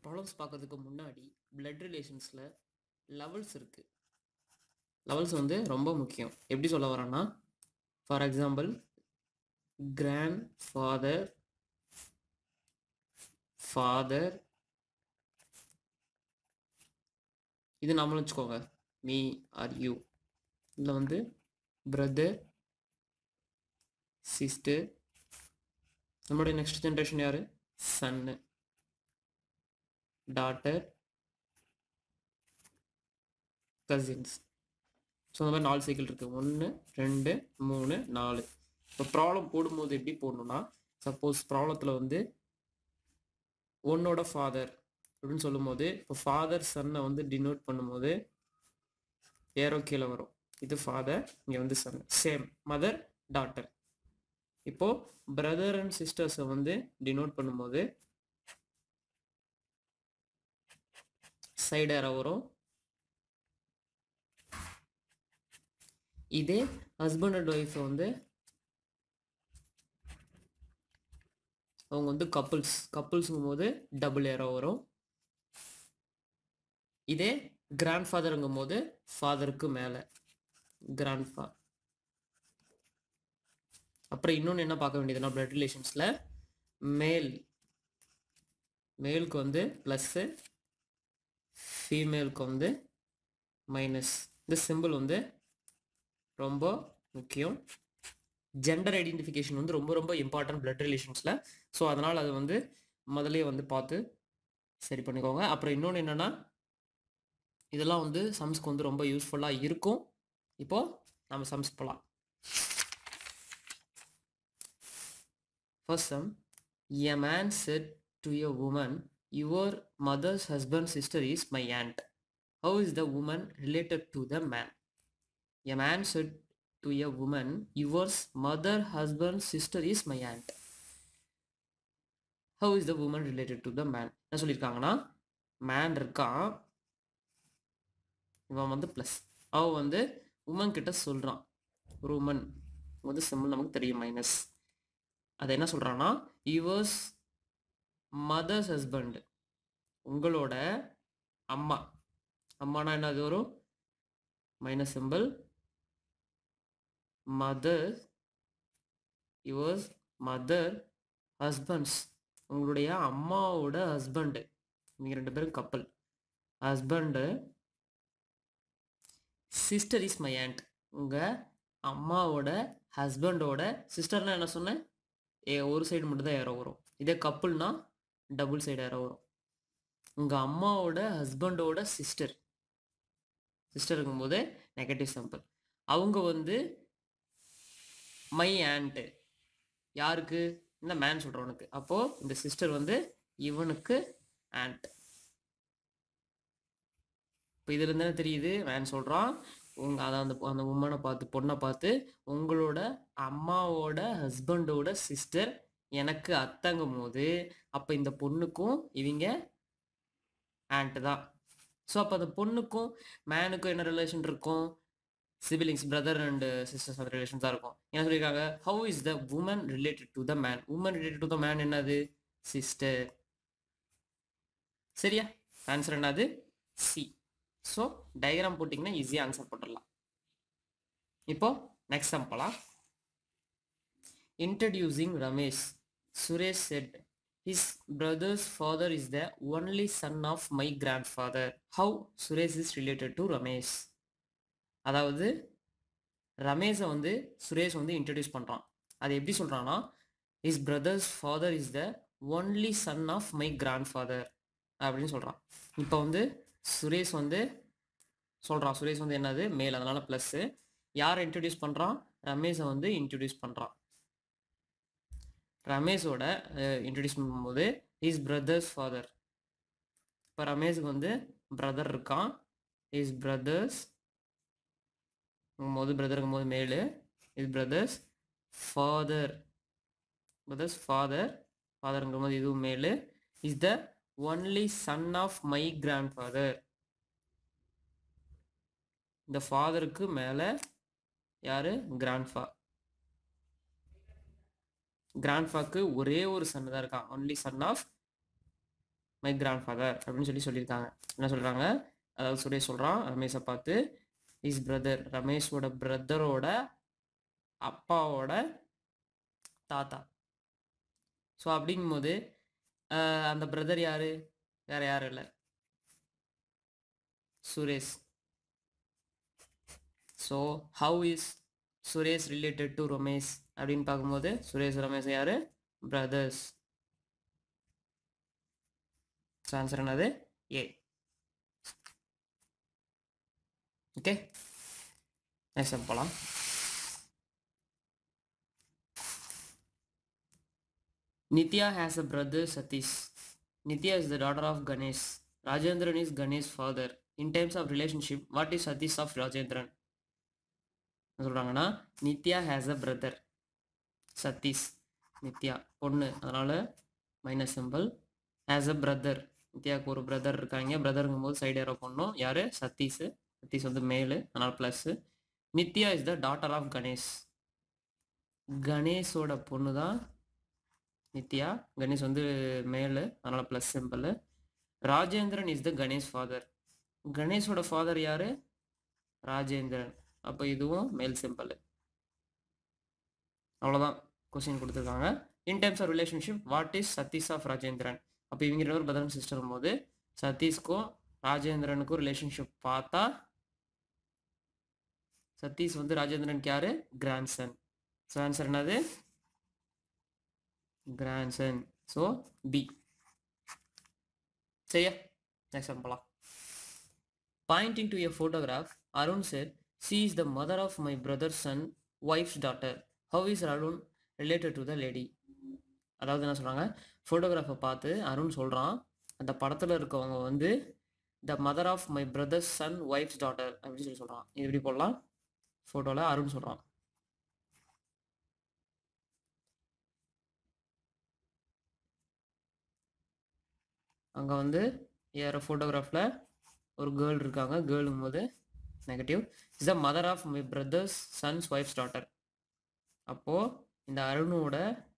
Problems பார்க்கறதுக்கு முன்னாடி blood ரிலேஷன்ஸில் லெவல்ஸ் இருக்குது லெவல்ஸ் வந்து ரொம்ப முக்கியம் எப்படி சொல்ல வரேன்னா for example grandfather father இது நம்மளும் வச்சுக்கோங்க மீ ஆர் யூ இதில் வந்து பிரதர் சிஸ்டர் நம்மளுடைய நெக்ஸ்ட் ஜென்ரேஷன் யார் சன்னு டாட்டர் கசின்ஸ் ஸோ அந்த மாதிரி நாலு சைக்கிள் இருக்குது ஒன்று ரெண்டு மூணு நாலு இப்போ ப்ராப்ளம் போடும்போது எப்படி போடணும்னா சப்போஸ் ப்ராப்ளத்தில் வந்து ஒன்னோட ஃபாதர் அப்படின்னு சொல்லும்போது இப்போ ஃபாதர் சன்னை வந்து டினோட் பண்ணும்போது ஏரோ கீழே வரும் இது ஃபாதர் இங்கே வந்து சன் சேம் மதர் டாட்டர் இப்போ பிரதர் அண்ட் சிஸ்டர்ஸை வந்து டினோட் பண்ணும்போது சைடு ஏரோ வரும் இதே ஹஸ்பண்ட் அண்ட் ஒய்ஃப் வந்து அவங்க வந்து கப்புள்ஸ் கப்புள்ஸுங்கும் போது டபுள் ஏரோ வரும் இதே கிராண்ட் ஃபாதருங்கும் போது ஃபாதருக்கு மேலே கிராண்ட் ஃபா அப்புறம் இன்னொன்று என்ன பார்க்க வேண்டியதுன்னா பிளட் ரிலேஷன்ஸில் மேல் மேலுக்கு வந்து ப்ளஸ்ஸு ஃபீமேலுக்கு வந்து மைனஸ் இந்த சிம்பிள் வந்து ரொம்ப முக்கியம் ஜெண்டர் ஐடென்டிஃபிகேஷன் வந்து ரொம்ப ரொம்ப இம்பார்ட்டன்ட் பிளட் ரிலேஷன்ஸில் ஸோ அதனால் அதை வந்து முதலே வந்து பார்த்து சரி பண்ணிக்கோங்க அப்புறம் இன்னொன்று என்னென்னா இதெல்லாம் வந்து சம்ஸ்க்கு வந்து ரொம்ப யூஸ்ஃபுல்லாக இருக்கும் இப்போது நம்ம சம்ஸ் போகலாம் first sum a man said to a woman your mother's husband sister is my aunt how is the woman related to the man a man said to a woman yours mother husband sister is my aunt how is the woman related to the man என்ன சொல்லியிருக்காங்கன்னா man இருக்கான் இவன் வந்து plus அவ வந்து woman கிட்ட சொல்கிறான் ஒரு உமன் வந்து சிம்பிள் நமக்கு தெரியும் மைனஸ் அது என்ன சொல்கிறான்னா யுவர்ஸ் மதர்ஸ் ஹஸ்பண்ட் உங்களோட அம்மா அம்மானா என்னது வரும் minus simple mother yours mother husbands உங்களுடைய அம்மாவோட ஹஸ்பண்டு நீங்கள் ரெண்டு பேரும் கப்பல் husband sister is my aunt உங்கள் அம்மாவோட ஹஸ்பண்டோட சிஸ்டர்னா என்ன சொன்னேன் ஏ ஒரு சைடு மட்டும் தான் ஏறோ வரும் இதே கப்புள்னா டபுள் சைடு ஏறோ வரும் உங்கள் அம்மாவோட ஹஸ்பண்டோட சிஸ்டர் சிஸ்டர் இருக்கும்போது நெகட்டிவ் சாம்பிள் அவங்க வந்து மை ஆண்ட்டு யாருக்கு இந்த மேன் சொல்கிறவனுக்கு அப்போது இந்த சிஸ்டர் வந்து இவனுக்கு ஆண்ட் இப்போ இதுலேருந்து என்ன தெரியுது மேன் சொல்கிறான் உங்கள் அதை அந்த அந்த உமனை பார்த்து பொண்ணை பார்த்து உங்களோட அம்மாவோட ஹஸ்பண்டோட சிஸ்டர் எனக்கு அத்தங்கும் போது அப்போ இந்த பொண்ணுக்கும் இவங்க ஆண்ட்டு தான் ஸோ அப்போ அந்த பொண்ணுக்கும் மேனுக்கும் என்ன ரிலேஷன் இருக்கும் சிபிலிங்ஸ் பிரதர் அண்ட் சிஸ்டர்ஸ் அந்த ரிலேஷன் தான் இருக்கும் என்ன சொல்லியிருக்காங்க how is the woman related to the man woman related to the man என்னது சிஸ்டர் சரியா ஆன்சர் என்னது சி ஸோ டயக்ராம் போட்டிங்கன்னா ஈஸியாக ஆன்சர் போட்டுடலாம் இப்போ நெக்ஸ்ட் சம் போகலாம் introducing Ramesh Suresh said his brother's father is the only son of my grandfather how Suresh is related to Ramesh அதாவது ரமேஷை வந்து சுரேஷ் வந்து இன்ட்ரடியூஸ் பண்ணுறான் அது எப்படி சொல்கிறான்னா is brother's father is the only son of my grandfather அப்படின்னு சொல்கிறான் இப்போ வந்து சுரேஷ் வந்து சொல்கிறான் சுரேஷ் வந்து என்னது மேல் அதனால் ப்ளஸ்ஸு யாரை இன்ட்ரடியூஸ் பண்ணுறான் ரமேஷை வந்து இன்ட்ரடியூஸ் பண்ணுறான் ரமேஷோட இன்ட்ரடியூஸ் பண்ணும்போது இஸ் பிரதர்ஸ் ஃபாதர் இப்போ ரமேஷுக்கு வந்து பிரதர் இருக்கான் இஸ் பிரதர்ஸ் போது பிரதருக்கும் போது male is brother's father brother's father ஃபாதருங்கும் போது இதுவும் male is the only son of my grandfather இந்த ஃபாதருக்கு மேலே யார் கிராண்ட்ஃபா கிராண்ட்ஃபாக்கு ஒரே ஒரு சன் தான் இருக்கான் only son of my grandfather அப்படின்னு சொல்லி சொல்லியிருக்காங்க என்ன சொல்கிறாங்க அதாவது சுரேஷ் சொல்கிறான் ரமேஷை பார்த்து இஸ் பிரதர் ரமேஷோட பிரதரோட அப்பாவோட தாத்தா ஸோ அப்படிங்கும்போது ஆஹ், அந்த பிரதர் யாரு வேற யாரும் இல்லை Suresh so how is Suresh related to Ramesh அப்படின்னு பார்க்கும்போது சுரேஷ் ரமேஷ் யாரு பிரதர்ஸ் ஸோ ஆன்சர் என்னது ஏ ஓகே நெக்ஸ்ட் போகலாம் Nitya has a brother Satish. Nitya is the daughter of Ganesh. Rajendran is Ganesh's father. In terms of relationship, what is Satish of Rajendran? என்ன சொல்கிறாங்கன்னா Nitya has a brother Satish Nitya பொண்ணு அதனால் minus simple has a brother நித்யாவுக்கு ஒரு brother இருக்காங்க பிரதருங்கும் போது side aero பொண்ணும் யார் சதீஷ் சதீஷ் வந்து மேலு அதனால் plus Nitya is the daughter of Ganesh கணேஷோட பொண்ணு தான் நித்யா கணேஷ் வந்து மேலு அதனால் plus simple Rajendran is the Ganesh father கணேஷோட ஃபாதர் யாரு ராஜேந்திரன் அப்போ இதுவும் மேல் சிம்பிள் அவ்வளோதான் கொஸ்டின் கொடுத்துருக்காங்க in times of relationship what is Satish of Rajendran அப்போ இவங்க ரெண்டு பேரும் பிரதர் சிஸ்டர் போது சதீஷ்க்கும் ராஜேந்திரனுக்கும் ரிலேஷன்ஷிப் பார்த்தா சதீஷ் வந்து ராஜேந்திரனுக்கு யாரு கிராண்ட்சன் ஸோ ஆன்சர் என்னது grandson. So B. சரியா நெக்ஸ்ட் போகலாம் Pointing to a photograph, Arun said, She is the mother of my brother's son, wife's daughter. How is Arun related to the lady? அதாவது என்ன சொல்கிறாங்க ஃபோட்டோகிராஃபை பார்த்து அருண் சொல்கிறான் அந்த படத்தில் இருக்கவங்க வந்து the mother of my brother's son wife's daughter அப்படின்னு சொல்லி சொல்கிறான் இது எப்படி போடலாம் ஃபோட்டோவில் அருண் சொல்கிறான் அங்கே வந்து ஏற ஃபோட்டோகிராஃபில் ஒரு கேர்ள் இருக்காங்க கேர்ளுங்கும் போது negative is the mother of my brother's sons wife's daughter அப்போது இந்த அருணோட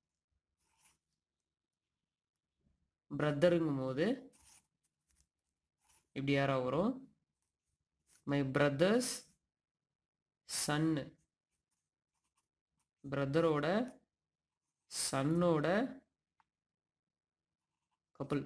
பிரதருங்கும் போது இப்படி யாரா வரும் மை பிரதர்ஸ் சன்னு பிரதரோட சன்னோட கப்பல்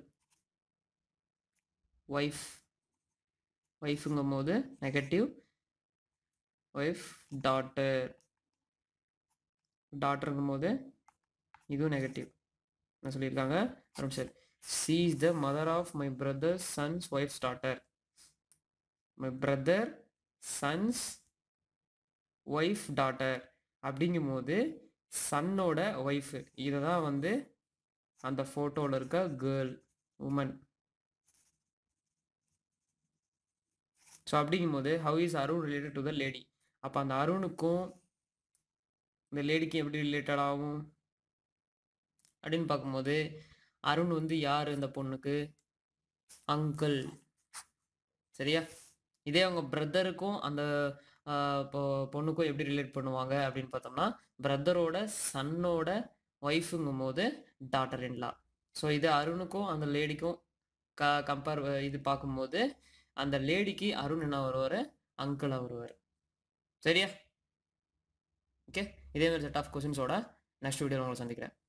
ஒய்ஃப் ஒய்ஃபுங்கும் போது நெகட்டிவ் ஒய்ஃப் டாட்டர் டாட்டருங்கும் போது இதுவும் நெகட்டிவ் என்ன சொல்லியிருக்காங்க அப்புறம் சரி C is the mother of my brother sons wife's daughter my brother sons wife daughter அப்படிங்கும்போது சன்னோட ஒய்ஃபு இதை தான் வந்து அந்த ஃபோட்டோவில் இருக்க கேர்ள் உமன் ஸோ அப்படிங்கும்போது how is Arun related to the lady அப்போ அந்த அருணுக்கும் இந்த லேடிக்கும் எப்படி ரிலேட்டட் ஆகும் அப்படின்னு பார்க்கும்போது அருண் வந்து யார் இந்த பொண்ணுக்கு அங்கிள் சரியா இதே அவங்க பிரதருக்கும் அந்த ஆஹ், இப்போ பொண்ணுக்கும் எப்படி ரிலேட் பண்ணுவாங்க அப்படின்னு பார்த்தோம்னா பிரதரோட சன்னோட ஒய்ஃபுங்கும் போது டாட்டர் இன்லா ஸோ இது அருணுக்கும் அந்த லேடிக்கும் க கம்பேர் இது பார்க்கும்போது அந்த லேடிக்கு அருண் என்ன வருவார் அங்கிளாக வருவார் சரியா ஓகே இதே மாதிரி செட் ஆஃப் கொஸ்டின்ஸோட நெக்ஸ்ட் வீடியோ உங்களை சந்திக்கிறேன்